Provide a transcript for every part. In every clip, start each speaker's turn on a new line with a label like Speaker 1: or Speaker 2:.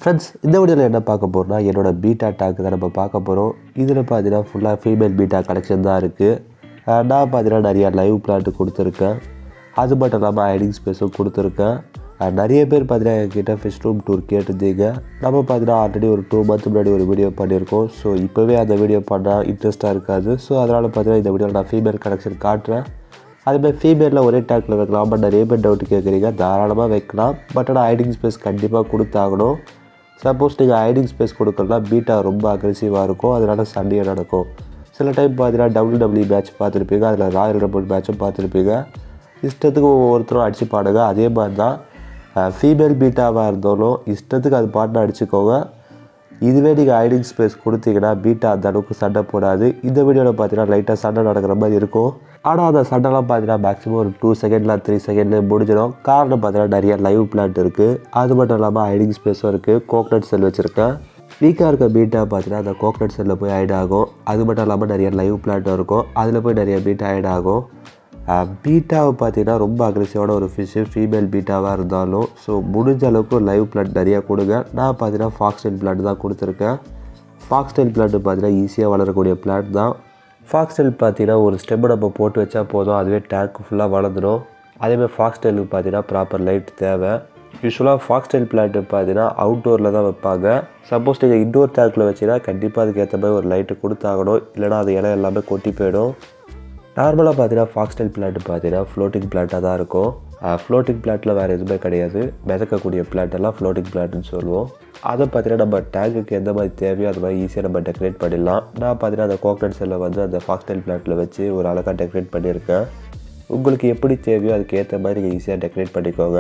Speaker 1: friends இந்த வீடியோவில் என்ன பார்க்க போகிறோம்னா என்னோட பீட்டா டாக் தான் நம்ம பார்க்க போகிறோம் இதில் பார்த்தீங்கன்னா ஃபுல்லாக ஃபீமேல் பீட்டா கலெக்ஷன் தான் இருக்குது நான் பார்த்தீங்கன்னா நிறையா லைவ் பிளாட் கொடுத்துருக்கேன் அது மட்டும் இல்லாமல் ஐடிங் ஸ்பேஸும் கொடுத்துருக்கேன் அஹ் நிறைய பேர் பார்த்தீங்கன்னா என்கிட்ட ஃபிஷ் ரூம் டூர் கேட்டிருந்தீங்க நம்ம பார்த்தீங்கன்னா ஆல்ரெடி ஒரு டூ மந்த் முன்னாடி ஒரு வீடியோ பண்ணியிருக்கோம் ஸோ இப்போவே அந்த வீடியோ பண்ணால் இன்ட்ரெஸ்ட்டாக இருக்காது ஸோ அதனால் பார்த்தீங்கன்னா இந்த வீடியோவில் நான் ஃபீமேல் கலெக்ஷன் காட்டுறேன் அதுமாதிரி ஃபீமேலில் ஒரே டேக்கில் வைக்கலாம் பட் நிறைய பேர் டவுட் கேட்குறீங்க தாராளமாக வைக்கலாம் பட் ஆனால் ஐடிங் ஸ்பேஸ் கண்டிப்பாக கொடுத்தாகணும் சப்போஸ் நீங்கள் ஐடிங் ஸ்பேஸ் கொடுக்கலாம் பீட்டா ரொம்ப அக்ரெசிவாக இருக்கும் அதனால் சண்டையாக நடக்கும் சில டைம் பார்த்தீங்கன்னா டபிள்யூ டபிள்யூ மேட்ச் பார்த்துருப்பீங்க அதில் ராயல் ரம்பிள் மேட்சும் பார்த்துருப்பீங்க இஷ்டத்துக்கு ஒவ்வொருத்தரும் அடிச்சுப்பாடுங்க அதே மாதிரி தான் ஃபீமேல் பீட்டாவாக இருந்தாலும் இஷ்டத்துக்கு அது பாட்டுன்னு அடிச்சுக்கோங்க இதுவே நீங்கள் ஐடிங் ஸ்பேஸ் கொடுத்தீங்கன்னா பீட்டா அந்த அளவுக்கு சண்டை போடாது இந்த வீடியோவில் பார்த்தீங்கன்னா லைட்டாக சண்டை நடக்கிற மாதிரி இருக்கும் ஆனால் அந்த சண்டைலாம் பார்த்தீங்கன்னா மேக்ஸிமம் ஒரு டூ செகண்டில் த்ரீ செகண்ட்லேயே முடிஞ்சிடும் காரணம் பார்த்தீங்கன்னா நிறைய லைவ் பிளாட் இருக்குது அது மட்டும் இல்லாமல் ஐடிங் ஸ்பேஸும் இருக்குது கோக்னட் செல் வச்சுருக்கேன் வீக்காக இருக்க பீட்டா பார்த்தீங்கன்னா அந்த கோக்னட் செல்லில் போய் ஆட் ஆகும் அது மட்டும் இல்லாமல் நிறைய லைவ் பிளாட்டும் இருக்கும் அதில் போய் நிறைய பீட்டா ஆட் ஆகும் பீட்டாவை பார்த்தீங்கன்னா ரொம்ப அக்ரெசிவான ஒரு ஃபிஷ்ஷு ஃபீமேல் பீட்டாவாக இருந்தாலும் ஸோ முடிஞ்ச அளவுக்கு லைவ் பிளாட் நிறையா கொடுங்க நான் பார்த்தீங்கன்னா ஃபாக்ஸ்டைல் பிளாட் தான் கொடுத்துருக்கேன் ஃபாக்ஸ்டைல் பிளாட் பார்த்தீங்கன்னா ஈஸியாக வளரக்கூடிய பிளாட் தான் ஃபாக்ஸ்டைல் பார்த்தீங்கன்னா ஒரு ஸ்டெம்பை நம்ம போட்டு வச்சா போதும் அதுவே டேங்க் ஃபுல்லாக வளர்ந்துடும் அதேமாதிரி ஃபாக்ஸ்டைலுக்கு பார்த்தீங்கன்னா ப்ராப்பர் லைட் தேவை யூஸ்வலாக ஃபாக்ஸ்டைல் பிளான்ட்டு பார்த்தீங்கன்னா அவுட்டோரில் தான் வைப்பாங்க சப்போஸ் நீங்கள் இன்டோர் டேங்க்கில் வச்சிங்கன்னா கண்டிப்பாக அதுக்கு ஏற்ற மாதிரி ஒரு லைட்டு கொடுத்தாகணும் இல்லைனா அது இடம் எல்லாமே கொட்டி போயிடும் நார்மலாக பார்த்தீங்கன்னா ஃபாக்ஸ்டைல் பிளான்ட் பார்த்தீங்கன்னா ஃப்ளோட்டிங் பிளாட்டாக தான் இருக்கும் ஃப்ளோட்டிங் பிளாட்டில் வேறு எதுவுமே கிடையாது மிதக்கக்கூடிய பிளாட் எல்லாம் ஃப்ளோட்டிங் பிளாட்னு சொல்லுவோம் அதை பார்த்தீங்கன்னா நம்ம டேங்குக்கு எந்த மாதிரி தேவையோ அது மாதிரி ஈஸியாக நம்ம டெக்கரேட் பண்ணிடலாம் நான் பார்த்தீங்கன்னா அந்த கோக்னட் செல்லை வந்து அந்த ஃபாக்ஸ்டைல் பிளாட்டில் வச்சு ஒரு அழகாக டெக்கரேட் பண்ணியிருக்கேன் உங்களுக்கு எப்படி தேவையோ அதுக்கு ஏற்ற மாதிரி நீங்கள் ஈஸியாக டெக்கரேட் பண்ணிக்கோங்க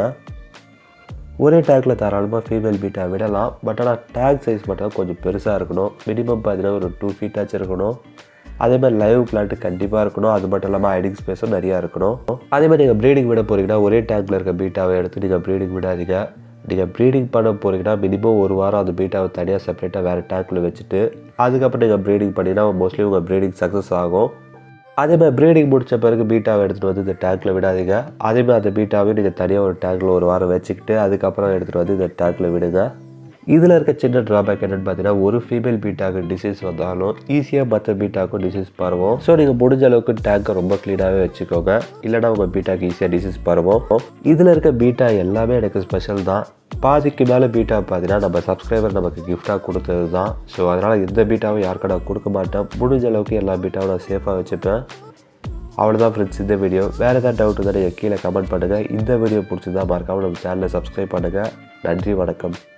Speaker 1: ஒரே டேக்கில் தாராளமாக ஃபீமேல் பீட்டா விடலாம் பட் ஆனால் டேக் சைஸ் மட்டும் கொஞ்சம் பெருசாக இருக்கணும் மினிமம் பார்த்தீங்கன்னா ஒரு டூ ஃபீட்டாச்சும் இருக்கணும் அதே மாதிரி லைவ் பிளான்ட் கண்டிப்பாக இருக்கணும் அது மட்டும் இல்லாமல் ஐடிங் ஸ்பேஸும் நிறையா இருக்கணும் அதே மாதிரி நீங்கள் ப்ரீடிங் விட போகிறீங்கன்னா ஒரே டேங்கில் இருக்க பீட்டாவை எடுத்து நீங்கள் ப்ரீடிங் விடாதீங்க நீங்கள் ப்ரீடிங் பண்ண போகிறீங்கன்னா மினிமம் ஒரு வாரம் அந்த பீட்டாவை தனியாக செப்பரேட்டாக வேறு டேங்கில் வச்சுட்டு அதுக்கப்புறம் நீங்கள் ப்ரீடிங் பண்ணிங்கன்னா மோஸ்ட்லி உங்கள் ப்ரீடிங் சக்ஸஸ் ஆகும் அதே மாதிரி ப்ரீடிங் முடித்த பிறகு பீட்டாவை எடுத்துகிட்டு வந்து இந்த டேங்க்கில் விடாதீங்க அதே மாதிரி அந்த பீட்டாவையும் நீங்கள் தனியாக ஒரு டேங்க்கில் ஒரு வாரம் வச்சுக்கிட்டு அதுக்கப்புறம் எடுத்துகிட்டு வந்து இந்த டேங்க்கில் விடுங்க இதில் இருக்க சின்ன ட்ராபேக் என்னென்னு பார்த்தீங்கன்னா ஒரு ஃபீமேல் பீட்டாக்கு டிசீஸ் வந்தாலும் ஈஸியாக மற்ற பீட்டாக்கும் டிசீஸ் பரவும் ஸோ நீங்கள் முடிஞ்ச அளவுக்கு டேங்கை ரொம்ப க்ளீனாகவே வச்சுக்கோங்க இல்லைனா உங்கள் பீட்டாக்கு ஈஸியாக டிசீஸ் பரவும் இதில் இருக்க பீட்டா எல்லாமே எனக்கு ஸ்பெஷல் தான் பாதிக்கு மேலே பீட்டா பார்த்தீங்கன்னா நம்ம சப்ஸ்கிரைபர் நமக்கு கிஃப்டாக கொடுத்தது தான் ஸோ அதனால் எந்த பீட்டாவும் யாருக்கும் நான் கொடுக்க மாட்டேன் முடிஞ்ச அளவுக்கு எல்லா பீட்டாவும் நான் சேஃபாக வச்சுப்பேன் அவ்வளோதான் ஃப்ரெண்ட்ஸ் இந்த வீடியோ வேறு ஏதாவது டவுட் தான் நீங்கள் கீழே கமெண்ட் பண்ணுங்கள் இந்த வீடியோ பிடிச்சிருந்தா மறக்காமல் நம்ம சேனலை சப்ஸ்கிரைப் பண்ணுங்கள் நன்றி வணக்கம்